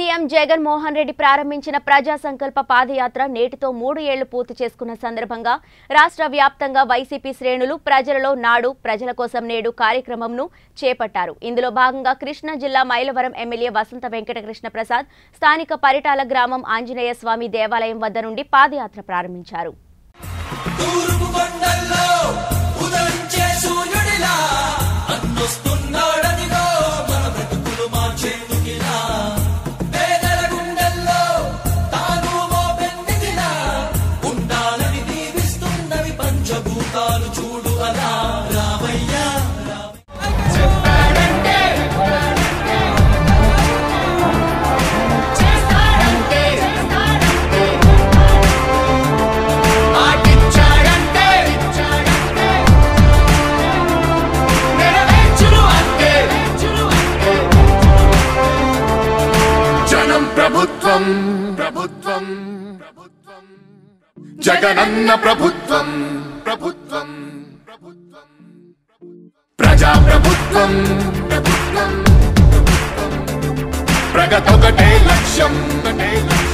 CM Jagan Mohan Reddy ప్రారంభించిన ప్రజా సంకల్ప పాదయాత్ర నేటితో మూడు ఏళ్లు పూర్తి చేసుకున్న సందర్భంగా రాష్ట్ర వ్యాప్తంగా వైసీపీ శ్రేణులు ప్రజలలో నాడు ప్రజల కోసం నేడు కార్యక్రమంను చేపట్టారు ఇందులో భాగంగా కృష్ణా జిల్లా మైలవరం ఎమ్మెల్యే వసంత వెంకటకృష్ణ ప్రసాద్ స్థానిక పరిటాల గ్రామం ఆంజనేయ స్వామి దేవాలయం వద్ద నుండి పాదయాత్ర ప్రారంభించారు తూర్పు కొండల్లో ఉదయించే సూర్యుడిలా అన్నొస్తున్నాడదిగో మన బ్రతుకులు మార్చేందుకిలా పేదల గుండెల్లో తాను ఓ పెన్నిదిలా ఉండాలని దీవిస్తున్నవి పంచభూతాలు చూడు అలా రామయ్యా మాటిచ్చాడంటే నెరవేర్చును అంతే జనం ప్రభుత్వం ప్రభుత్వం ప్రభుత్వం జగనన్న ప్రభుత్వం ప్రభుత్వం ప్రభుత్వం ప్రజా ప్రభుత్వం ప్రభుత్వం ప్రభుత్వం ప్రగతొకటే లక్ష్యం ఒకటే లక్ష్యం